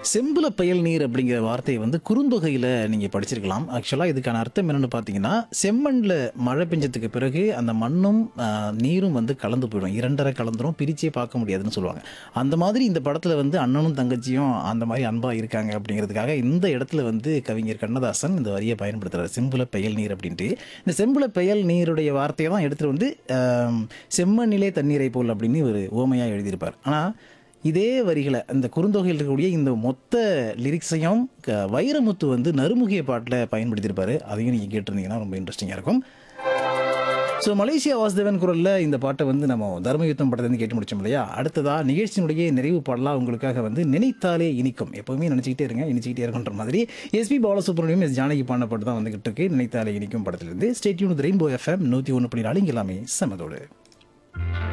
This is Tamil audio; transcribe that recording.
செம்புல பயல் நீர் அப்படிங்கிற வார்த்தையை வந்து குறுந்தொகையில் நீங்கள் படிச்சிருக்கலாம் ஆக்சுவலாக இதுக்கான அர்த்தம் என்னென்னு பார்த்தீங்கன்னா செம்மண்ணில் மழை பெஞ்சதுக்கு பிறகு அந்த மண்ணும் ஆஹ், நீரும் வந்து கலந்து போயிடும் இரண்டரை கலந்துரும் பிரிச்சே பார்க்க முடியாதுன்னு சொல்லுவாங்க அந்த மாதிரி இந்த படத்தில் வந்து அண்ணனும் தங்கச்சியும் அந்த மாதிரி அன்பாக இருக்காங்க அப்படிங்கிறதுக்காக இந்த இடத்துல வந்து கவிஞர் கண்ணதாசன் இந்த வரியை பயன்படுத்துகிறார் செம்புல பெயல் நீர் அப்படின்ட்டு இந்த செம்புல பெயல் நீருடைய வார்த்தையை தான் எடுத்துகிட்டு வந்து ஆம், செம்மண்ணிலே தண்ணீரை போல் அப்படின்னு ஒரு ஓமையாக எழுதியிருப்பார் ஆனால் இதே வரிகளை அந்த குறுந்தொகையில் இருக்கக்கூடிய இந்த மொத்த லிரிக்ஸையும் க- வைரமுத்து வந்து நறுமுகிய பாட்டில் பயன்படுத்தியிருப்பாரு அதையும் நீங்கள் கேட்டிருந்தீங்கன்னா ரொம்ப இன்ட்ரெஸ்டிங்காக இருக்கும் ஸோ மலேசியா வாசுதேவன் குரலில் இந்த பாட்டை வந்து நம்ம தர்மயுத்தம் படத்துலேருந்து கேட்டு முடிச்சோம் இல்லையா அடுத்ததா நிகழ்ச்சியினுடைய நிறைவு பாடலாக உங்களுக்காக வந்து நினைத்தாலே இனிக்கும் எப்பவுமே நினச்சிக்கிட்டே இருங்க இனிச்சிக்கிட்டே இருக்குன்ற மாதிரி எஸ்பி பாலசுப்ரமணியம் எஸ் ஜானகி பாடின பாட்டு தான் வந்துகிட்டு இருக்கு நினைத்தாலே இனிக்கும் படத்துலேருந்து ஸ்டேட்யூன் ரெயின்போ எஃப்எம் நூற்றி ஒன்று புள்ளி நாலு இங்கே எல்லாமே சமதோடு